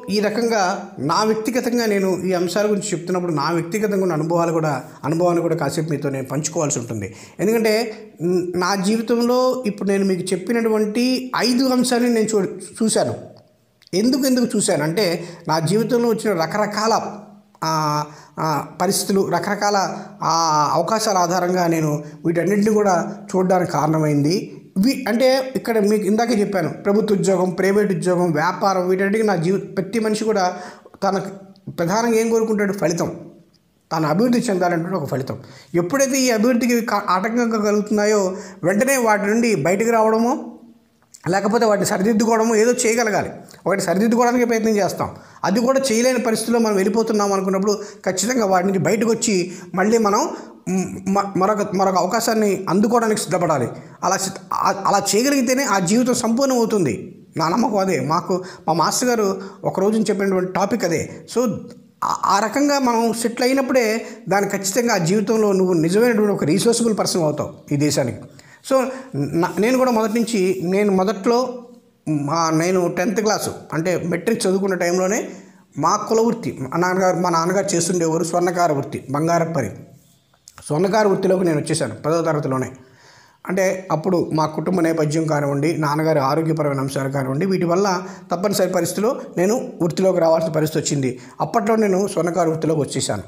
ఈ రకంగా నా వ్యక్తిగతంగా నేను ఈ అంశాల గురించి చెప్తున్నప్పుడు నా వ్యక్తిగతంగా ఉన్న అనుభవాలు కూడా అనుభవాన్ని కూడా కాసేపు మీతో నేను పంచుకోవాల్సి ఉంటుంది ఎందుకంటే న్- నా జీవితంలో ఇప్పుడు నేను మీకు చెప్పినటువంటి ఐదు అంశాలని నేను చూ చూశాను ఎందుకు ఎందుకు చూశాను అంటే నా జీవితంలో వచ్చిన రకరకాల ఆ, ఆ, పరిస్థితులు రకరకాల ఆ, అవకాశాల ఆధారంగా నేను వీటన్నింటిని కూడా చూడడానికి కారణమైంది వి అంటే ఇక్కడ మీకు ఇందాకే చెప్పాను ప్రభుత్వ ఉద్యోగం ప్రైవేట్ ఉద్యోగం వ్యాపారం వీటన్నిటికీ నా జీవి ప్రతి మనిషి కూడా తనకు ప్రధానంగా ఏం కోరుకుంటాడు ఫలితం తాను అభివృద్ధి చెందాలంటే ఒక ఫలితం ఎప్పుడైతే ఈ అభివృద్ధికి కా- ఆటంకంగా కలుగుతున్నాయో వెంటనే వాటి నుండి బయటకు రావడమో లేకపోతే వాటిని సరిదిద్దుకోవడము ఏదో చేయగలగాలి ఒకటి సరిదిద్దుకోవడానికి ప్రయత్నం చేస్తాం అది కూడా చేయలేని పరిస్థితిలో మనం వెళ్ళిపోతున్నాం అనుకున్నప్పుడు ఖచ్చితంగా వాటి నుంచి బయటకు వచ్చి మళ్ళీ మనం మ్, మ- మరొక మరొక అవకాశాన్ని అందుకోవడానికి సిద్ధపడాలి అలా సిద్ధ- ఆ- అలా చేయగలిగితేనే ఆ జీవితం సంపూర్ణం అవుతుంది నా నమ్మకం అదే మాకు మా మాస్టర్ గారు ఒక రోజు చెప్పినటువంటి టాపిక్ అదే సో ఆ- ఆ రకంగా మనం సెటిల్ అయినప్పుడే దాని ఖచ్చితంగా ఆ జీవితంలో నువ్వు నిజమైనటువంటి ఒక రీసోర్సిబుల్ పర్సన్ అవుతావు ఈ దేశానికి సో నా- నేను కూడా మొదటి నుంచి నేను మొదట్లో మా నేను టెన్త్ క్లాసు అంటే మెట్రిక్ చదువుకున్న టైంలోనే మా కుల వృత్తి మా నాన్నగారు మా నాన్నగారు చేస్తుండేవారు స్వర్ణకార వృత్తి బంగారపు పని స్వర్ణకార వృత్తిలోకి నేను వచ్చేసాను పదో తరగతిలోనే అంటే అప్పుడు మా కుటుంబ నేపథ్యం కానివ్వండి నాన్నగారి ఆరోగ్యపరమైన అంశాలు కానివ్వండి వీటి వల్ల తప్పనిసరి పరిస్థితిలో నేను వృత్తిలోకి రావాల్సిన పరిస్థితి వచ్చింది అప్పట్లో నేను స్వర్ణకార వృత్తిలోకి వచ్చేసాను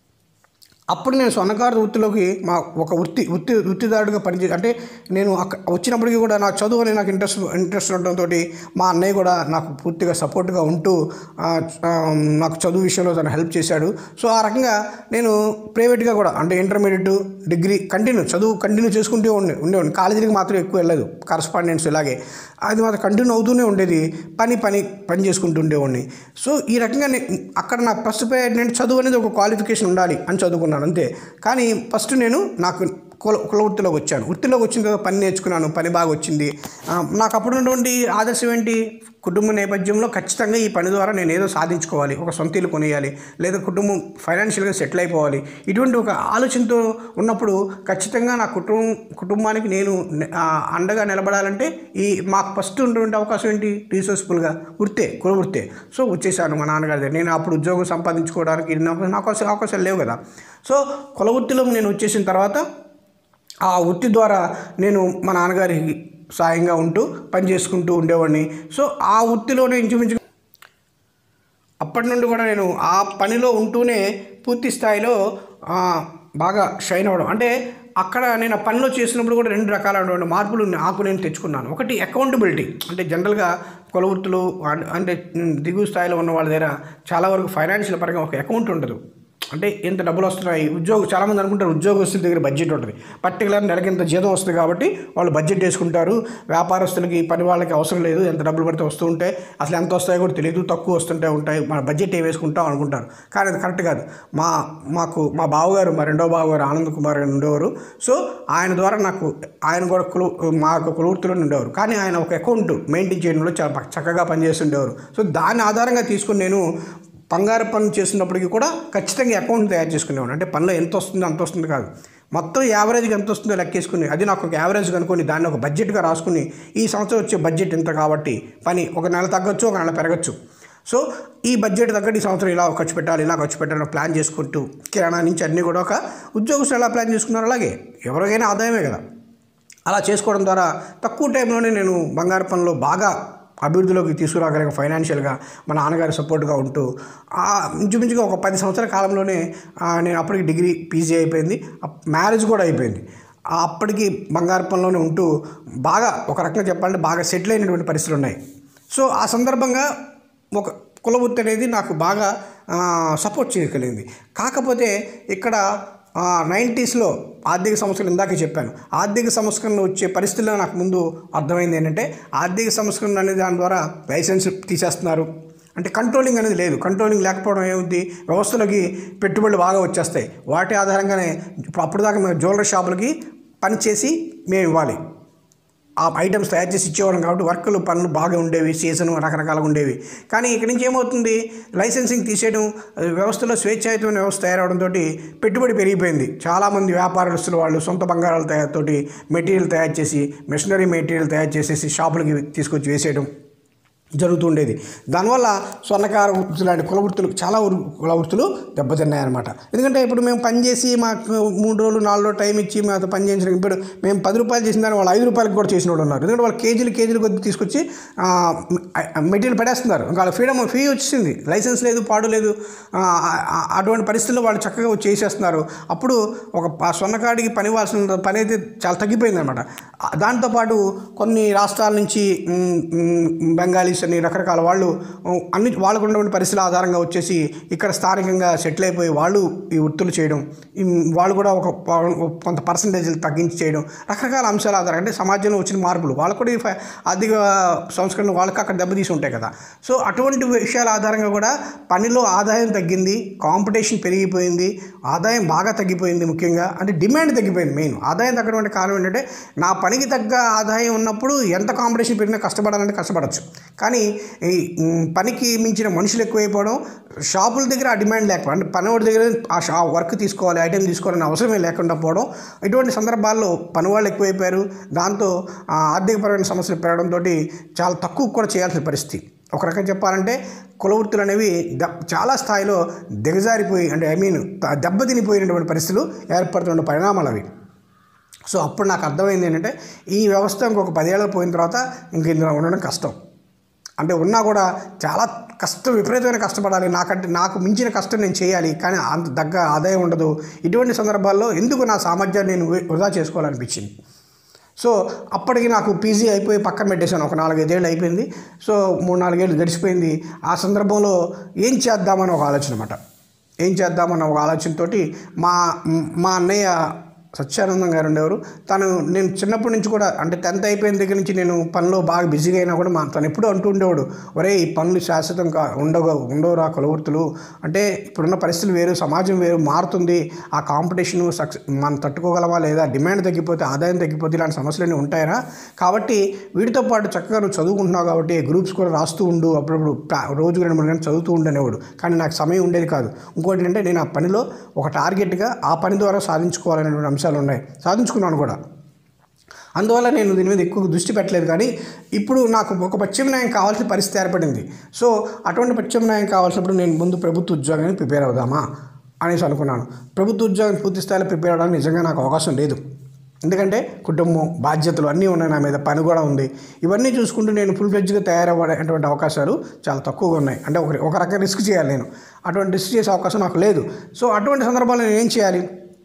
అప్పుడు నేను స్వర్ణకార వృత్తిలోకి మా ఒక వృత్తి వృత్తి వృత్తిదారుడిగా పనిచే అంటే నేను అక్క వచ్చినప్పటికీ కూడా నా చదువు అని నాకు ఇంట్రెస్ట్ ఇంట్రెస్ట్ ఉండటంతో మా అన్నయ్య కూడా నాకు పూర్తిగా సపోర్ట్గా ఉంటూ ఆ, ఆ, నాకు చదువు విషయంలో తను హెల్ప్ చేశాడు సో ఆ రకంగా నేను ప్రైవేట్గా కూడా అంటే ఇంటర్మీడియట్ డిగ్రీ కంటిన్యూ చదువు కంటిన్యూ చేసుకుంటూ ఉండే ఉండేవాడిని కాలేజీకి మాత్రం ఎక్కువ వెళ్ళలేదు కరస్పాండెన్స్ ఇలాగే అది మాత్రం కంటిన్యూ అవుతూనే ఉండేది పని పని పని చేసుకుంటూ ఉండేవాడిని సో ఈ రకంగా నే- అక్కడ నా ఫస్ట్ ప్రయారిటీ నేను చదువు అనేది ఒక క్వాలిఫికేషన్ ఉండాలి అని చదువుకున్నాను అంతే కానీ ఫస్ట్ నేను నాకు కుల కుల వృత్తిలోకి వచ్చాను వృత్తిలోకి వచ్చిన తర్వాత పని నేర్చుకున్నాను పని బాగా వచ్చింది ఆ, నాకు అప్పుడు ఉన్నటువంటి ఆదర్శం ఏంటి కుటుంబ నేపథ్యంలో ఖచ్చితంగా ఈ పని ద్వారా నేను ఏదో సాధించుకోవాలి ఒక సొంత ఇల్లు కొనేయాలి లేదా కుటుంబం ఫైనాన్షియల్గా సెటిల్ అయిపోవాలి ఇటువంటి ఒక ఆలోచనతో ఉన్నప్పుడు ఖచ్చితంగా నా కుటుంబం కుటుంబానికి నేను ఆ, అండగా నిలబడాలంటే ఈ మాకు ఫస్ట్ ఉన్నటువంటి అవకాశం ఏంటి రీసోర్స్ఫుల్గా వృత్తే కుల వృత్తే సో వచ్చేసాను మా నాన్నగారి దగ్గర నేను అప్పుడు ఉద్యోగం సంపాదించుకోవడానికి నాకు నాకు అసలు అవకాశాలు లేవు కదా సో కుల వృత్తిలో నేను వచ్చేసిన తర్వాత ఆ వృత్తి ద్వారా నేను మా నాన్నగారికి సాయంగా ఉంటూ పని చేసుకుంటూ ఉండేవాడిని సో ఆ వృత్తిలోనే ఇంచుమించు అప్పటి నుండి కూడా నేను ఆ పనిలో ఉంటూనే పూర్తి స్థాయిలో ఆ, బాగా షైన్ అవ్వడం అంటే అక్కడ నేను ఆ పనిలో చేసినప్పుడు కూడా రెండు రకాలైనటువంటి మార్పులు నాకు నేను తెచ్చుకున్నాను ఒకటి అకౌంటబిలిటీ అంటే జనరల్గా కుల వృత్తులు అం- అంటే ఉమ్, దిగువ స్థాయిలో ఉన్న వాళ్ళ దగ్గర చాలా వరకు ఫైనాన్షియల్ పరంగా ఒక అకౌంట్ ఉండదు అంటే ఎంత డబ్బులు వస్తున్నాయి ఉద్యోగం చాలామంది అనుకుంటారు ఉద్యోగస్తుల దగ్గర బడ్జెట్ ఉంటుంది పర్టికులర్ నెలకి ఇంత జీతం వస్తుంది కాబట్టి వాళ్ళు బడ్జెట్ వేసుకుంటారు వ్యాపారస్తులకి పని వాళ్ళకి అవసరం లేదు ఎంత డబ్బులు పడితే వస్తూ ఉంటాయి అసలు ఎంత వస్తాయో కూడా తెలియదు తక్కువ వస్తుంటే ఉంటాయి మన బడ్జెట్ ఏ వేసుకుంటాం అనుకుంటారు కానీ అది కరెక్ట్ కాదు మా మాకు మా బావగారు మా రెండో బావగారు ఆనంద్ కుమార్ అని ఉండేవారు సో ఆయన ద్వారా నాకు ఆయన కూడా కులు మా యొక్క కులవృత్తిలో ఉండేవారు కానీ ఆయన ఒక అకౌంట్ మెయింటైన్ చేయడంలో చాలా బా- చక్కగా పనిచేస్తుండేవారు సో దాని ఆధారంగా తీసుకుని నేను బంగారు పనులు చేసినప్పటికీ కూడా ఖచ్చితంగా అకౌంట్ తయారు చేసుకునేవాడు అంటే పనిలో ఎంత వస్తుందో అంత వస్తుంది కాదు మొత్తం యావరేజ్గా ఎంత వస్తుందో లెక్కేసుకుని అది నాకు ఒక యావరేజ్ కనుక్కొని దాన్ని ఒక బడ్జెట్గా రాసుకుని ఈ సంవత్సరం వచ్చే బడ్జెట్ ఎంత కాబట్టి పని ఒక నెల తగ్గొచ్చు ఒక నెల పెరగచ్చు సో ఈ బడ్జెట్ తగ్గట్టు ఈ సంవత్సరం ఇలా ఖర్చు పెట్టాలి ఇలా ఖర్చు పెట్టాలని ప్లాన్ చేసుకుంటూ కిరాణా నుంచి అన్నీ కూడా ఒక ఉద్యోగస్తులు ఎలా ప్లాన్ చేసుకున్నారు అలాగే ఎవరికైనా ఆదాయమే కదా అలా చేసుకోవడం ద్వారా తక్కువ టైంలోనే నేను బంగారు పనిలో బాగా అభివృద్ధిలోకి తీసుకురాగలిగిన ఫైనాన్షియల్గా మా నాన్నగారి సపోర్ట్గా ఉంటూ ఆ ఇంచుమించుగా ఒక పది సంవత్సరాల కాలంలోనే ఆ, నేను అప్పటికి డిగ్రీ పీజీ అయిపోయింది మ్యారేజ్ కూడా అయిపోయింది ఆ అప్పటికి బంగారు పనిలోనే ఉంటూ బాగా ఒక రకంగా చెప్పాలంటే బాగా సెటిల్ అయినటువంటి పరిస్థితులు ఉన్నాయి సో ఆ సందర్భంగా ఒక కులవృత్తి అనేది నాకు బాగా ఆ, సపోర్ట్ చేయగలిగింది కాకపోతే ఇక్కడ నైంటీస్లో ఆర్థిక సంస్కరణ ఇందాకే చెప్పాను ఆర్థిక సంస్కరణ వచ్చే పరిస్థితుల్లో నాకు ముందు అర్థమైంది ఏంటంటే ఆర్థిక సంస్కరణ అనే దాని ద్వారా లైసెన్స్ తీసేస్తున్నారు అంటే కంట్రోలింగ్ అనేది లేదు కంట్రోలింగ్ లేకపోవడం ఏముంది వ్యవస్థలకి పెట్టుబడులు బాగా వచ్చేస్తాయి వాటి ఆధారంగానే ఇప్పుడు అప్పుడు దాకా మేము జ్యువెలరీ షాపులకి పని చేసి మేము ఇవ్వాలి ఆ ఐటమ్స్ తయారు చేసి ఇచ్చేవాళ్ళం కాబట్టి వర్కులు పనులు బాగా ఉండేవి సీజన్ రకరకాలుగా ఉండేవి కానీ ఇక్కడి నుంచి ఏమవుతుంది లైసెన్సింగ్ తీసేయడం అది వ్యవస్థలో స్వేచ్ఛాయుతమైన వ్యవస్థ తయారవడంతో పెట్టుబడి పెరిగిపోయింది చాలామంది వ్యాపారస్తులు వాళ్ళు సొంత బంగారాల తయారుతోటి మెటీరియల్ తయారు చేసి మెషినరీ మెటీరియల్ తయారు చేసేసి షాపులకి తీసుకొచ్చి వేసేయడం జరుగుతుండేది దానివల్ల స్వర్ణకార వృత్తులు లాంటి కుల వృత్తులు చాలా వృ- కుల వృత్తులు దెబ్బతిన్నాయి అనమాట ఎందుకంటే ఇప్పుడు మేము పని చేసి మాకు మూడు రోజులు నాలుగు రోజులు టైం ఇచ్చి మాతో పని చేయించడం ఇప్పుడు మేము పది రూపాయలు చేసిన దాన్ని వాళ్ళు ఐదు రూపాయలకి కూడా చేసిన వాళ్ళు ఉన్నారు ఎందుకంటే వాళ్ళు కేజీలు కేజీలు కొద్ది తీసుకొచ్చి మెటీరియల్ పడేస్తున్నారు ఇంకా వాళ్ళ ఫ్రీడమ్ ఫీ వచ్చింది లైసెన్స్ లేదు పాడు లేదు ఆ, ఆ, అటువంటి పరిస్థితుల్లో వాళ్ళు చక్కగా వచ్చి చేసేస్తున్నారు అప్పుడు ఒక ప- స్వర్ణకాడికి పని ఇవ్వాల్సిన పని అయితే చాలా తగ్గిపోయింది అనమాట దాంతోపాటు కొన్ని రాష్ట్రాల నుంచి మ్, మ్, బెంగాలీస్ అని రకరకాల వాళ్ళు ఉమ్, అన్ని వాళ్ళకు ఉన్నటువంటి పరిస్థితుల ఆధారంగా వచ్చేసి ఇక్కడ స్థానికంగా సెటిల్ అయిపోయి వాళ్ళు ఈ వృత్తులు చేయడం ఈ వాళ్ళు కూడా ఒక ప- కొంత పర్సంటేజ్ తగ్గించి చేయడం రకరకాల అంశాల ఆధారంగా అంటే సమాజంలో వచ్చిన మార్పులు వాళ్ళకు కూడా ఈ ఫ- ఆర్థిక సంస్కరణ వాళ్ళకి అక్కడ దెబ్బతీసి ఉంటాయి కదా సో అటువంటి విషయాల ఆధారంగా కూడా పనిలో ఆదాయం తగ్గింది కాంపిటీషన్ పెరిగిపోయింది ఆదాయం బాగా తగ్గిపోయింది ముఖ్యంగా అంటే డిమాండ్ తగ్గిపోయింది మెయిన్ ఆదాయం తగ్గడం అంటే కారణం ఏంటంటే నా పనికి తగ్గ ఆదాయం ఉన్నప్పుడు ఎంత కాంపిటీషన్ పెరిగినా కష్టపడాలంటే కష్టపడచ్చు కానీ ఈ మ్, పనికి మించిన మనుషులు ఎక్కువైపోవడం షాపుల దగ్గర ఆ డిమాండ్ లేకపోవడం అంటే పనివాడి దగ్గర ఆ షా వర్క్ తీసుకోవాలి ఐటెం తీసుకోవాలని అవసరమే లేకుండా పోవడం ఇటువంటి సందర్భాల్లో పనివాళ్ళు ఎక్కువైపోయారు దాంతో ఆ, ఆర్థికపరమైన సమస్యలు పెరగడంతో చాలా తక్కువ కూడా చేయాల్సిన పరిస్థితి ఒక రకంగా చెప్పాలంటే కుల వృత్తులు అనేవి ద చాలా స్థాయిలో దిగజారిపోయి అంటే ఐ మీన్ దెబ్బతినిపోయినటువంటి పరిస్థితులు ఏర్పడుతున్న పరిణామాలు అవి సో అప్పుడు నాకు అర్థమైంది ఏంటంటే ఈ వ్యవస్థ ఇంకొక పదేళ్ళు పోయిన తర్వాత ఇంక ఇందులో ఉండడం కష్టం అంటే ఉన్నా కూడా చాలా కష్టం విపరీతమైన కష్టపడాలి నాకంటే నాకు మించిన కష్టం నేను చేయాలి కానీ అంత దగ్గర ఆదాయం ఉండదు ఇటువంటి సందర్భాల్లో ఎందుకు నా సామర్థ్యాన్ని నేను వృధా చేసుకోవాలనిపించింది సో అప్పటికి నాకు పీజీ అయిపోయి పక్కన పెట్టేశాను ఒక నాలుగైదేళ్ళు అయిపోయింది సో మూడు నాలుగేళ్ళు గడిచిపోయింది ఆ సందర్భంలో ఏం చేద్దామని ఒక ఆలోచన అనమాట ఏం చేద్దామన్న ఒక ఆలోచనతోటి మా మా అన్నయ్య సత్యానందం గారు ఉండేవారు తను నేను చిన్నప్పటి నుంచి కూడా అంటే టెన్త్ అయిపోయిన దగ్గర నుంచి నేను పనిలో బాగా బిజీగా అయినా కూడా మా తను ఎప్పుడూ అంటూ ఉండేవాడు ఒరే ఈ పనులు శాశ్వతం కా ఉండవు ఉండవురా కులవృత్తులు అంటే ఇప్పుడున్న పరిస్థితులు వేరు సమాజం వేరు మారుతుంది ఆ కాంపిటీషన్ సక్సెస్ మనం తట్టుకోగలమా లేదా డిమాండ్ తగ్గిపోతే ఆదాయం తగ్గిపోతే ఇలాంటి సమస్యలన్నీ ఉంటాయరా కాబట్టి వీటితో పాటు చక్కగా నువ్వు చదువుకుంటున్నావు కాబట్టి గ్రూప్స్ కూడా రాస్తూ ఉండు అప్పుడప్పుడు ప్రా- రోజుకు రెండు మూడు గంటలు చదువుతూ ఉండనేవాడు కానీ నాకు సమయం ఉండేది కాదు ఇంకోటి ఏంటంటే నేను ఆ పనిలో ఒక టార్గెట్గా ఆ పని ద్వారా సాధించుకోవాలనేటువంటి అంశాలు ఉన్నాయి సాధించుకున్నాను కూడా అందువల్ల నేను దీని మీద ఎక్కువ దృష్టి పెట్టలేదు కానీ ఇప్పుడు నాకు ఒక ప్రత్యామ్నాయం కావాల్సిన పరిస్థితి ఏర్పడింది సో అటువంటి ప్రత్యామ్నాయం కావాల్సినప్పుడు నేను ముందు ప్రభుత్వ ఉద్యోగానికి ప్రిపేర్ అవుదామా అనేసి అనుకున్నాను ప్రభుత్వ ఉద్యోగం పూర్తి స్థాయిలో ప్రిపేర్ అవడానికి నిజంగా నాకు అవకాశం లేదు ఎందుకంటే కుటుంబం బాధ్యతలు అన్నీ ఉన్నాయి నా మీద పని కూడా ఉంది ఇవన్నీ చూసుకుంటూ నేను ఫుల్ ఫ్లెడ్జ్గా తయారవ్వడానికి అవకాశాలు చాలా తక్కువగా ఉన్నాయి అంటే ఒక ఒక రకంగా రిస్క్ చేయాలి నేను అటువంటి రిస్క్ చేసే అవకాశం నాకు లేదు సో అటువంటి సందర్భాల్లో నేను ఏం చేయాలి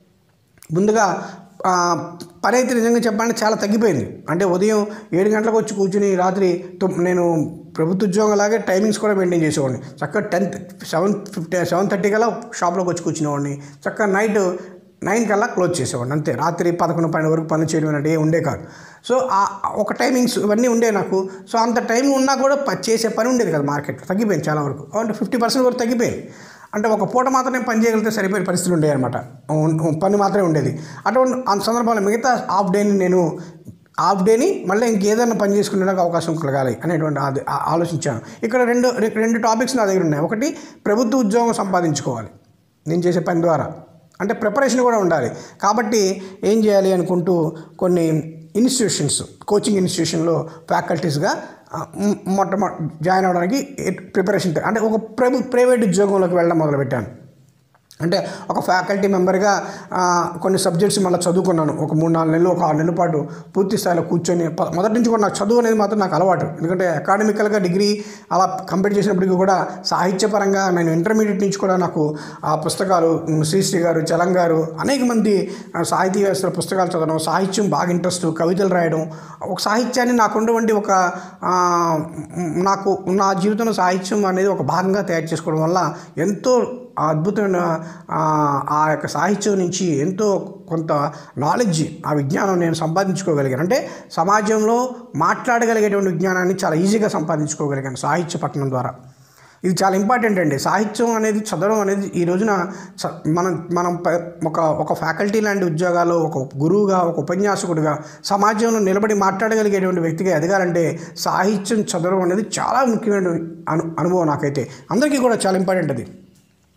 ముందుగా ఆ, పని అయితే నిజంగా చెప్పాలంటే చాలా తగ్గిపోయింది అంటే ఉదయం ఏడు గంటలకు వచ్చి కూర్చుని రాత్రి తొమ్- నేను ప్రభుత్వ ఉద్యోగం లాగే టైమింగ్స్ కూడా మెయింటైన్ చేసేవాడిని చక్కగా tenth seven fifty seven thirty కల్లా షాప్లోకి వచ్చి కూర్చునేవాడిని చక్కగా నైట్ నైన్ కల్లా క్లోజ్ చేసేవాడిని అంతే రాత్రి పదకొండు పన్నెండు వరకు పనులు చేయడం అంటే ఏ ఉండే కాదు సో ఆ ఒక టైమింగ్స్ ఇవన్నీ ఉండే నాకు సో అంత టైం ఉన్నా కూడా ప- చేసే పని ఉండేది కదా మార్కెట్ తగ్గిపోయింది చాలా వరకు అంటే ఫిఫ్టీ పర్సెంట్ వరకు తగ్గిపోయింది అంటే ఒక పూట మాత్రమే పని చేయగలిగితే సరిపోయే పరిస్థితులు ఉండేవి అనమాట పని మాత్రమే ఉండేది అటువంటి ఆ సందర్భాల్లో మిగతా హాఫ్ డేని నేను హాఫ్ డేని మళ్ళీ ఇంకేదైనా పని చేసుకునేందుకు అవకాశం కలగాలి అనేటువంటి అది ఆ- ఆలోచించాను ఇక్కడ రెండు రె- రెండు టాపిక్స్ నా దగ్గర ఉన్నాయి ఒకటి ప్రభుత్వ ఉద్యోగం సంపాదించుకోవాలి నేను చేసే పని ద్వారా అంటే ప్రిపరేషన్ కూడా ఉండాలి కాబట్టి ఏం చేయాలి అనుకుంటూ కొన్ని ఇన్స్టిట్యూషన్స్ కోచింగ్ ఇన్స్టిట్యూషన్లో ఫ్యాకల్టీస్గా ఆ, మ్- మొట్టమొదటి జాయిన్ అవ్వడానికి ప్రిపరేషన్ అంటే ఒక ప్రభు ప్రైవేట్ ఉద్యోగంలోకి వెళ్ళడం మొదలుపెట్టాను అంటే ఒక ఫ్యాకల్టీ మెంబర్గా ఆ, కొన్ని సబ్జెక్ట్స్ మళ్ళీ చదువుకున్నాను ఒక మూడు నాలుగు నెలలు ఒక ఆరు నెలల పాటు పూర్తి స్థాయిలో కూర్చొని ప- మొదటి నుంచి కూడా నాకు చదువు అనేది మాత్రం నాకు అలవాటు ఎందుకంటే అకాడమికల్గా డిగ్రీ అలా కంప్లీట్ చేసినప్పటికీ కూడా సాహిత్యపరంగా నేను ఇంటర్మీడియట్ నుంచి కూడా నాకు ఆ పుస్తకాలు ఉమ్, శ్రీశ్రీ గారు చలం గారు అనేక మంది ఆ, సాహితీ వ్యవస్థల పుస్తకాలు చదవడం సాహిత్యం బాగా ఇంట్రెస్ట్ కవితలు రాయడం ఒక సాహిత్యాన్ని నాకు ఉన్నటువంటి ఒక ఆ, మ్, నాకు నా జీవితంలో సాహిత్యం అనేది ఒక భాగంగా తయారు చేసుకోవడం వల్ల ఎంతో ఆ అద్భుతమైన ఆ, ఆ యొక్క సాహిత్యం నుంచి ఎంతో కొంత నాలెడ్జ్ ఆ విజ్ఞానం నేను సంపాదించుకోగలిగాను అంటే సమాజంలో మాట్లాడగలిగేటువంటి విజ్ఞానాన్ని చాలా ఈజీగా సంపాదించుకోగలిగాను సాహిత్య పఠనం ద్వారా ఇది చాలా ఇంపార్టెంట్ అండి సాహిత్యం అనేది చదవడం అనేది ఈ రోజున చ- మనం మనం ప- ఒక ఒక ఫ్యాకల్టీ లాంటి ఉద్యోగాలు ఒక గురువుగా ఒక ఉపన్యాసకుడిగా సమాజంలో నిలబడి మాట్లాడగలిగేటువంటి వ్యక్తిగా ఎదగాలంటే సాహిత్యం చదవడం అనేది చాలా ముఖ్యమైన అను అనుభవం నాకైతే అందరికీ కూడా చాలా ఇంపార్టెంట్ అది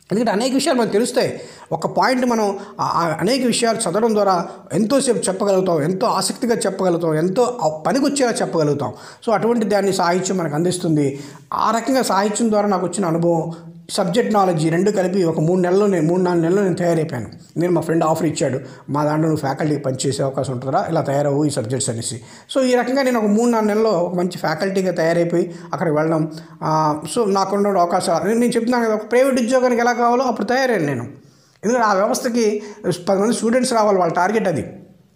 ఎందుకంటే అనేక విషయాలు మనకు తెలుస్తాయి ఒక పాయింట్ మనం ఆ- ఆ అనేక విషయాలు చదవడం ద్వారా ఎంతోసేపు చెప్పగలుగుతాం ఎంతో ఆసక్తిగా చెప్పగలుగుతాం ఎంతో ఆ పనికొచ్చేలా చెప్పగలుగుతాం సో అటువంటి దాన్ని సాహిత్యం మనకు అందిస్తుంది ఆ రకంగా సాహిత్యం ద్వారా నాకు వచ్చిన అనుభవం సబ్జెక్ట్ నాలెడ్జ్ ఈ రెండు కలిపి ఒక మూడు నెలల్లో నేను మూడు నాలుగు నెలల్లో నేను తయారైపోయాను నేను మా ఫ్రెండ్ ఆఫర్ ఇచ్చాడు మా దాంట్లో నువ్వు ఫ్యాకల్టీకి పనిచేసే అవకాశం ఉంటుందా ఇలా తయారవు ఈ సబ్జెక్ట్స్ అనేసి సో ఈ రకంగా నేను ఒక మూడు నాలుగు నెలల్లో ఒక మంచి ఫ్యాకల్టీగా తయారైపోయి అక్కడికి వెళ్ళడం ఆ, సో నాకున్న అవకాశాలు నేను- నేను చెప్తున్నాను కదా ఒక ప్రైవేట్ ఉద్యోగానికి ఎలా కావాలో అప్పుడు తయారయ్యాను నేను ఎందుకంటే ఆ వ్యవస్థకి పది మంది స్టూడెంట్స్ రావాలి వాళ్ళ టార్గెట్ అది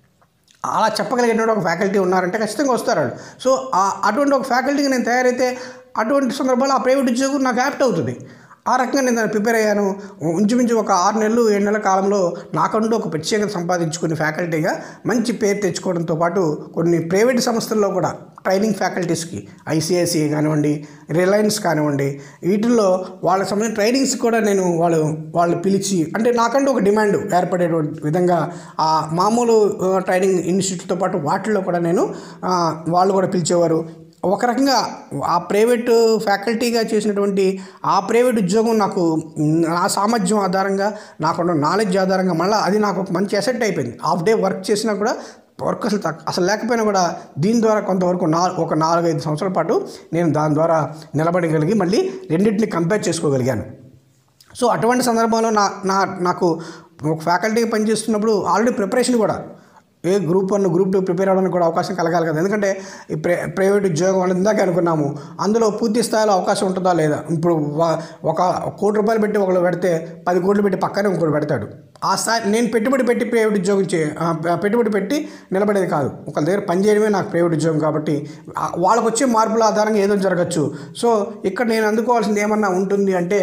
అలా చెప్పగలిగినటువంటి ఒక ఫ్యాకల్టీ ఉన్నారంటే ఖచ్చితంగా వస్తారు వాళ్ళు సో ఆ- అటువంటి ఒక ఫ్యాకల్టీకి నేను తయారైతే అటువంటి సందర్భాల్లో ఆ ప్రైవేట్ ఉద్యోగం నాకు యాప్ట్ అవుతుంది ఆ రకంగా నేను దాన్ని ప్రిపేర్ అయ్యాను ఇంచుమించు ఒక ఆరు నెలలు ఏడు నెలల కాలంలో నాకంటూ ఒక ప్రత్యేకత సంపాదించుకుని ఫ్యాకల్టీగా మంచి పేరు తెచ్చుకోవడంతో పాటు కొన్ని ప్రైవేట్ సంస్థల్లో కూడా ట్రైనింగ్ ఫ్యాకల్టీస్కి ఐసిఐసిఐ కానివ్వండి రిలయన్స్ కానివ్వండి వీటిల్లో వాళ్ళకి సంబంధించిన ట్రైనింగ్స్ కూడా నేను వాళ్ళు వాళ్ళు పిలిచి అంటే నాకంటూ ఒక డిమాండ్ ఏర్పడేటువంటి విధంగా ఆ మామూలు ఆ, ట్రైనింగ్ ఇన్స్టిట్యూట్తో పాటు వాటిల్లో కూడా నేను ఆ, వాళ్ళు కూడా పిలిచేవారు ఒక రకంగా ఆ ప్రైవేటు ఫ్యాకల్టీగా చేసినటువంటి ఆ ప్రైవేట్ ఉద్యోగం నాకు మ్, నా సామర్థ్యం ఆధారంగా నాకున్న నాలెడ్జ్ ఆధారంగా మళ్ళీ అది నాకు ఒక మంచి అసెట్ అయిపోయింది హాఫ్ డే వర్క్ చేసినా కూడా వర్క్ అసలు తక్కువ అసలు లేకపోయినా కూడా దీని ద్వారా కొంతవరకు నా ఒక నాలుగైదు సంవత్సరాల పాటు నేను దాని ద్వారా నిలబడగలిగి మళ్ళీ రెండింటిని కంపేర్ చేసుకోగలిగాను సో అటువంటి సందర్భంలో నా నా నాకు ఒక ఫ్యాకల్టీగా పనిచేస్తున్నప్పుడు ఆల్రెడీ ప్రిపరేషన్ కూడా ఏ group one group two prepare అవ్వడానికి కూడా అవకాశం కలగాలి కదా ఎందుకంటే ఈ ప్రై ప్రైవేట్ ఉద్యోగం అనేది ఇందాక అనుకున్నాము అందులో పూర్తి స్థాయిలో అవకాశం ఉంటుందా లేదా ఇప్పుడు వా- ఒక కోటి రూపాయలు పెట్టి ఒకళ్ళు పెడితే పది కోట్లు పెట్టి పక్కనే ఇంకోటి పెడతాడు ఆ స్థాయి నేను పెట్టుబడి పెట్టి ప్రైవేట్ ఉద్యోగం చే ఆ, పెట్టుబడి పెట్టి నిలబడేది కాదు ఒకళ్ళ దగ్గర పని చేయడమే నాకు ప్రైవేట్ ఉద్యోగం కాబట్టి ఆ, వాళ్ళకు వచ్చే మార్పుల ఆధారంగా ఏదో జరగచ్చు సో ఇక్కడ నేను అందుకోవాల్సింది ఏమన్నా ఉంటుంది అంటే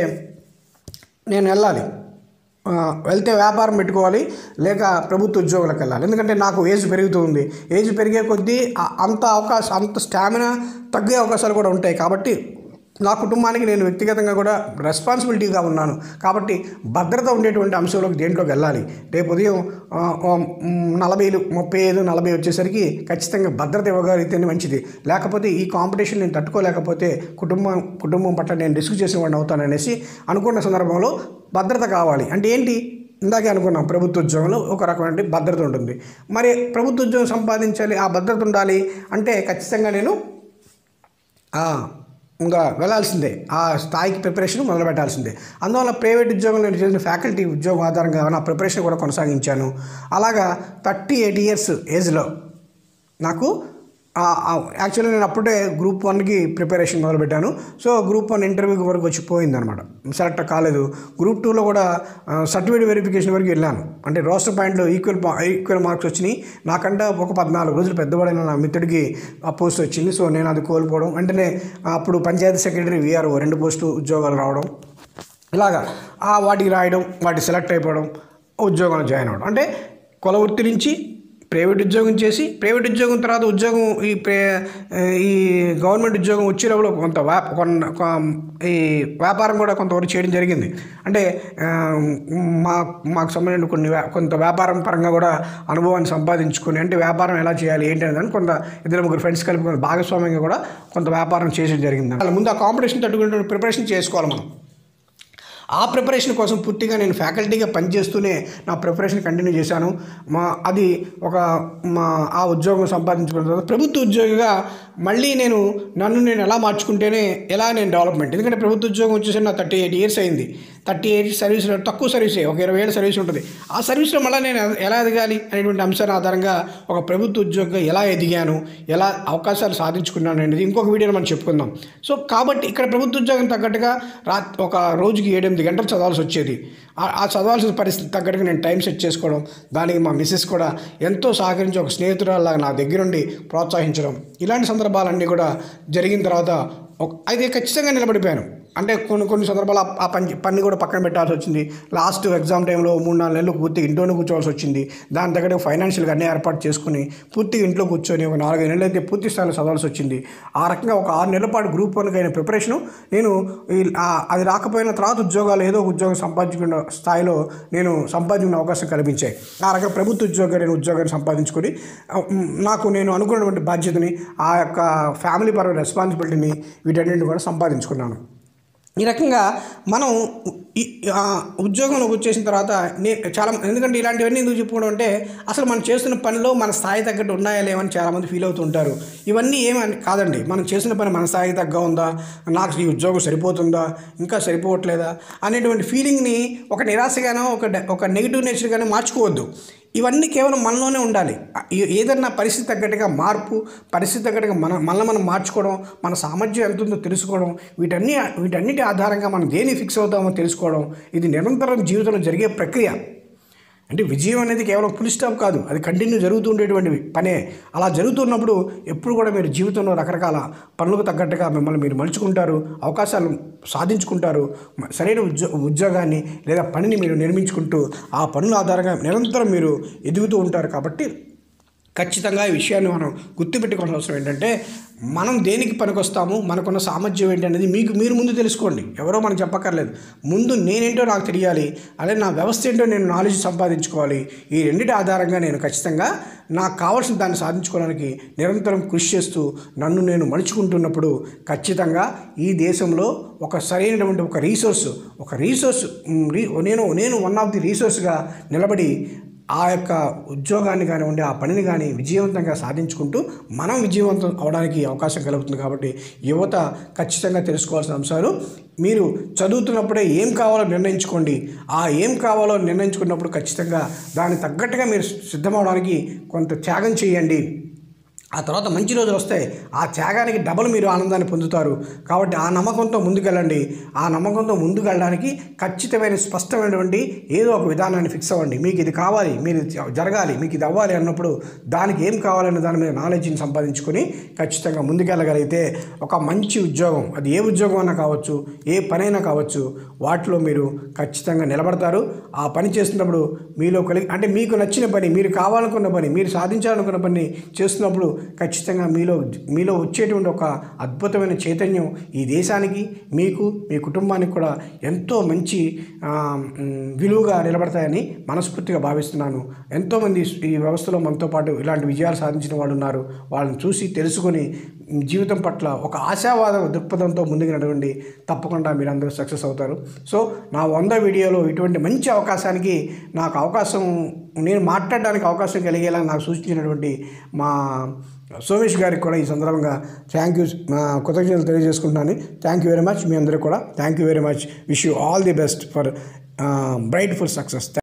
నేను వెళ్ళాలి ఆ, వెళ్తే వ్యాపారం పెట్టుకోవాలి లేక ప్రభుత్వ ఉద్యోగులకు వెళ్ళాలి ఎందుకంటే నాకు ఏజ్ పెరుగుతుంది ఏజ్ పెరిగే కొద్దీ ఆ- అంత అవకాశం అంత స్టామినా తగ్గే అవకాశాలు కూడా ఉంటాయి కాబట్టి నా కుటుంబానికి నేను వ్యక్తిగతంగా కూడా రెస్పాన్సిబిలిటీగా ఉన్నాను కాబట్టి భద్రత ఉండేటువంటి అంశంలోకి దేంట్లోకి వెళ్ళాలి రేపు ఉదయం ఆ, ఆ, మ్, నలభైలు ముప్పై ఐదు నలభై వచ్చేసరికి ఖచ్చితంగా భద్రత ఇవ్వగలిగితేనే మంచిది లేకపోతే ఈ కాంపిటీషన్ నేను తట్టుకోలేకపోతే కుటుంబం కుటుంబం పట్ల నేను రిస్క్ చేసిన వాడిని అవుతాననేసి అనుకున్న సందర్భంలో భద్రత కావాలి అంటే ఏంటి ఇందాకే అనుకున్నాం ప్రభుత్వ ఉద్యోగంలో ఒక రకమైన భద్రత ఉంటుంది మరి ప్రభుత్వ ఉద్యోగం సంపాదించాలి ఆ భద్రత ఉండాలి అంటే ఖచ్చితంగా నేను ఆ, ఇంకా వెళ్ళాల్సిందే ఆ స్థాయికి ప్రిపరేషన్ మొదలు పెట్టాల్సిందే అందువల్ల ప్రైవేట్ ఉద్యోగం నేను చేసిన ఫ్యాకల్టీ ఉద్యోగం ఆధారంగా నా ప్రిపరేషన్ కూడా కొనసాగించాను అలాగా థర్టీ ఎయిట్ ఇయర్స్ ఏజ్లో నాకు యాక్చువల్లీ నేను అప్పుడే గ్రూప్ వన్కి ప్రిపరేషన్ మొదలుపెట్టాను సో గ్రూప్ వన్ ఇంటర్వ్యూకి వరకు వచ్చి పోయిందనమాట సెలెక్ట్ కాలేదు గ్రూప్ టూలో కూడా సర్టిఫికేట్ వెరిఫికేషన్ వరకు వెళ్ళాను అంటే రోస్టర్ పాయింట్లో ఈక్వల్ ఈక్వల్ మార్క్స్ వచ్చినాయి నాకంటే ఒక పద్నాలుగు రోజులు పెద్దవాడైన నా మిత్రుడికి ఆ పోస్ట్ వచ్చింది సో నేను అది కోల్పోవడం వెంటనే అప్పుడు పంచాయతీ సెక్రటరీ విఆర్ఓ రెండు పోస్టు ఉద్యోగాలు రావడం ఇలాగా ఆ వాటికి రాయడం వాటి సెలెక్ట్ అయిపోవడం ఉద్యోగంలో జాయిన్ అవ్వడం అంటే కుల వృత్తి నుంచి ప్రైవేట్ ఉద్యోగం చేసి ప్రైవేట్ ఉద్యోగం తర్వాత ఉద్యోగం ఈ ప్రే ఈ గవర్నమెంట్ ఉద్యోగం వచ్చేటప్పుడు కొంత వ్యా కొన్న కొ- ఈ వ్యాపారం కూడా కొంతవరకు చేయడం జరిగింది అంటే ఆ, మా మాకు సంబంధించిన కొన్ని వ్యా- కొంత వ్యాపారం పరంగా కూడా అనుభవాన్ని సంపాదించుకొని అంటే వ్యాపారం ఎలా చేయాలి ఏంటి అనేది కొంత ఇద్దరు ముగ్గురు ఫ్రెండ్స్ కలిపి కొంత భాగస్వామ్యంగా కూడా కొంత వ్యాపారం చేసేది జరిగింది వాళ్ళ ముందు ఆ కాంపిటీషన్ తట్టుకునే ప్రిపరేషన్ చేసుకోవాలి మనం ఆ ప్రిపరేషన్ కోసం పూర్తిగా నేను ఫ్యాకల్టీగా పనిచేస్తూనే నా ప్రిపరేషన్ కంటిన్యూ చేశాను మా అది ఒక మా ఆ ఉద్యోగం సంపాదించుకున్న తర్వాత ప్రభుత్వ ఉద్యోగిగా మళ్ళీ నేను నన్ను నేను ఎలా మార్చుకుంటేనే ఎలా నేను డెవలప్మెంట్ ఎందుకంటే ప్రభుత్వ ఉద్యోగం వచ్చేసి నా థర్టీ ఎయిట్ ఇయర్స్ అయింది థర్టీ ఎయిట్ సర్వీస్ తక్కువ సర్వీసే ఒక ఇరవై ఏళ్ళ సర్వీస్ ఉంటుంది ఆ సర్వీస్లో మళ్ళీ నేను ఎలా ఎదగాలి అనేటువంటి అంశాల ఆధారంగా ఒక ప్రభుత్వ ఉద్యోగిగా ఎలా ఎదిగాను ఎలా అవకాశాలు సాధించుకున్నాను అనేది ఇంకొక వీడియోలో మనం చెప్పుకుందాం సో కాబట్టి ఇక్కడ ప్రభుత్వ ఉద్యోగం తగ్గట్టుగా రా ఒక రోజుకి ఏడెనిమిది గంటలు చదవాల్సి వచ్చేది ఆ- ఆ చదవాల్సిన పరిస్థితి తగ్గట్టుగా నేను టైం సెట్ చేసుకోవడం దానికి మా మిస్సెస్ కూడా ఎంతో సహకరించి ఒక స్నేహితురాల్లాగా నా దగ్గరుండి ప్రోత్సహించడం ఇలాంటి సందర్భాలన్నీ కూడా జరిగిన తర్వాత ఒక- అయితే ఖచ్చితంగా నిలబడిపోయాను అంటే కొన్ని కొన్ని సందర్భాలు ఆ- ఆ పని పని కూడా పక్కన పెట్టాల్సి వచ్చింది లాస్ట్ ఎగ్జామ్ టైంలో మూడు నాలుగు నెలలు పూర్తిగా ఇంట్లోనే కూర్చోవాల్సి వచ్చింది దాని దగ్గర ఫైనాన్షియల్గా అన్ని ఏర్పాటు చేసుకుని పూర్తిగా ఇంట్లో కూర్చొని ఒక నాలుగైదు నెలలు అయితే పూర్తి స్థాయిలో చదవాల్సి వచ్చింది ఆ రకంగా ఒక ఆరు నెలల పాటు గ్రూప్ వన్కి అయిన ప్రిపరేషను నేను ఈ- ఆ- అది రాకపోయిన తర్వాత ఉద్యోగాలు ఏదో ఒక ఉద్యోగం సంపాదించుకున్న స్థాయిలో నేను సంపాదించుకునే అవకాశం కల్పించాయి ఆ రకంగా ప్రభుత్వ ఉద్యోగం నేను ఉద్యోగాన్ని సంపాదించుకొని ఆ, మ్, నాకు నేను అనుకున్నటువంటి బాధ్యతని ఆ యొక్క ఫ్యామిలీ పరమైన రెస్పాన్సిబిలిటీని వీటన్నింటిని కూడా సంపాదించుకున్నాను ఈ రకంగా మనం ఈ ఆ, ఉద్యోగంలోకి వచ్చేసిన తర్వాత నే చాలా ఎందుకంటే ఇలాంటివన్నీ ఎందుకు చెప్పుకోవడం అంటే అసలు మనం చేస్తున్న పనిలో మన స్థాయి తగ్గట్టు ఉన్నాయా లేవని చాలామంది ఫీల్ అవుతూ ఉంటారు ఇవన్నీ ఏమని కాదండి మనం చేసిన పని మన స్థాయికి తగ్గ ఉందా నాకు ఈ ఉద్యోగం సరిపోతుందా ఇంకా సరిపోవట్లేదా అనేటువంటి ఫీలింగ్ని ఒక నిరాశగానో ఒక డ- ఒక నెగిటివ్ నేచర్గానో మార్చుకోవద్దు ఇవన్నీ కేవలం మనలోనే ఉండాలి ఏ- ఏదన్నా పరిస్థితి తగ్గట్టుగా మార్పు పరిస్థితి తగ్గట్టుగా మన మనల్ని మనం మార్చుకోవడం మన సామర్థ్యం ఎంత ఉందో తెలుసుకోవడం వీటన్ని వీటన్నిటి ఆధారంగా మనం దేని ఫిక్స్ అవుతామో తెలుసుకోవడం ఇది నిరంతరం జీవితంలో జరిగే ప్రక్రియ అంటే విజయం అనేది కేవలం ఫుల్ స్టాప్ కాదు అది కంటిన్యూ జరుగుతూ ఉండేటువంటి పనే అలా జరుగుతున్నప్పుడు ఎప్పుడు కూడా మీరు జీవితంలో రకరకాల పనులకు తగ్గట్టుగా మిమ్మల్ని మీరు మలుచుకుంటారు అవకాశాలు సాధించుకుంటారు మ- సరైన ఉద్యో ఉద్యోగాన్ని లేదా పనిని మీరు నిర్మించుకుంటూ ఆ పనుల ఆధారంగా నిరంతరం మీరు ఎదుగుతూ ఉంటారు కాబట్టి ఖచ్చితంగా ఈ విషయాన్ని మనం గుర్తుపెట్టుకోవాల్సిన అవసరం ఏంటంటే మనం దేనికి పనికొస్తాము మనకున్న సామర్థ్యం ఏంటి అనేది మీకు మీరు ముందు తెలుసుకోండి ఎవరో మనం చెప్పక్కర్లేదు ముందు నేనేంటో నాకు తెలియాలి అలాగే నా వ్యవస్థ ఏంటో నేను నాలెడ్జ్ సంపాదించుకోవాలి ఈ రెండింటి ఆధారంగా నేను ఖచ్చితంగా నాకు కావాల్సిన దాన్ని సాధించుకోవడానికి నిరంతరం కృషి చేస్తూ నన్ను నేను మలుచుకుంటున్నప్పుడు ఖచ్చితంగా ఈ దేశంలో ఒక సరైనటువంటి ఒక రీసోర్స్ ఒక రీసోర్స్ ఉమ్, రీ నేను నేను వన్ ఆఫ్ ది రీసోర్స్గా నిలబడి ఆ యొక్క ఉద్యోగాన్ని కానివ్వండి ఆ పనిని కానీ విజయవంతంగా సాధించుకుంటూ మనం విజయవంతం అవడానికి అవకాశం కలుగుతుంది కాబట్టి యువత ఖచ్చితంగా తెలుసుకోవాల్సిన అంశాలు మీరు చదువుతున్నప్పుడే ఏం కావాలో నిర్ణయించుకోండి ఆ ఏం కావాలో నిర్ణయించుకున్నప్పుడు ఖచ్చితంగా దానికి తగ్గట్టుగా మీరు సిద్ధమవడానికి కొంత త్యాగం చేయండి ఆ తర్వాత మంచి రోజులు వస్తాయి ఆ త్యాగానికి డబల్ మీరు ఆనందాన్ని పొందుతారు కాబట్టి ఆ నమ్మకంతో ముందుకెళ్ళండి ఆ నమ్మకంతో ముందుకు వెళ్ళడానికి ఖచ్చితమైన స్పష్టమైనటువంటి ఏదో ఒక విధానాన్ని ఫిక్స్ అవ్వండి మీకు ఇది కావాలి మీరు ఇది జరగాలి మీకు ఇది అవ్వాలి అన్నప్పుడు దానికి ఏం కావాలనే దాని మీద నాలెడ్జ్ని సంపాదించుకొని ఖచ్చితంగా ముందుకెళ్ళగలిగితే ఒక మంచి ఉద్యోగం అది ఏ ఉద్యోగం అన్నా కావచ్చు ఏ పనైనా కావచ్చు వాటిలో మీరు ఖచ్చితంగా నిలబడతారు ఆ పని చేస్తున్నప్పుడు మీలో కలిగి అంటే మీకు నచ్చిన పని మీరు కావాలనుకున్న పని మీరు సాధించాలనుకున్న పని చేస్తున్నప్పుడు ఖచ్చితంగా మీలో మీలో వచ్చేటువంటి ఒక అద్భుతమైన చైతన్యం ఈ దేశానికి మీకు మీ కుటుంబానికి కూడా ఎంతో మంచి ఆ, మ్, విలువగా నిలబడతాయని మనస్ఫూర్తిగా భావిస్తున్నాను ఎంతోమంది ఈ వ్యవస్థలో మనతో పాటు ఇలాంటి విజయాలు సాధించిన వాళ్ళు ఉన్నారు వాళ్ళని చూసి తెలుసుకొని జీవితం పట్ల ఒక ఆశావాద దృక్పథంతో ముందుకు నడవండి తప్పకుండా మీరందరూ సక్సెస్ అవుతారు సో నా వంద వీడియోలో ఇటువంటి మంచి అవకాశానికి నాకు అవకాశం నేను మాట్లాడడానికి అవకాశం కలిగేలా నాకు సూచించినటువంటి మా సోమేష్ గారికి కూడా ఈ సందర్భంగా థ్యాంక్ యూ కృతజ్ఞతలు తెలియజేసుకుంటున్నాను థ్యాంక్ యూ వెరీ మచ్ మీ అందరూ కూడా thank you very much wish you all the best for bright full success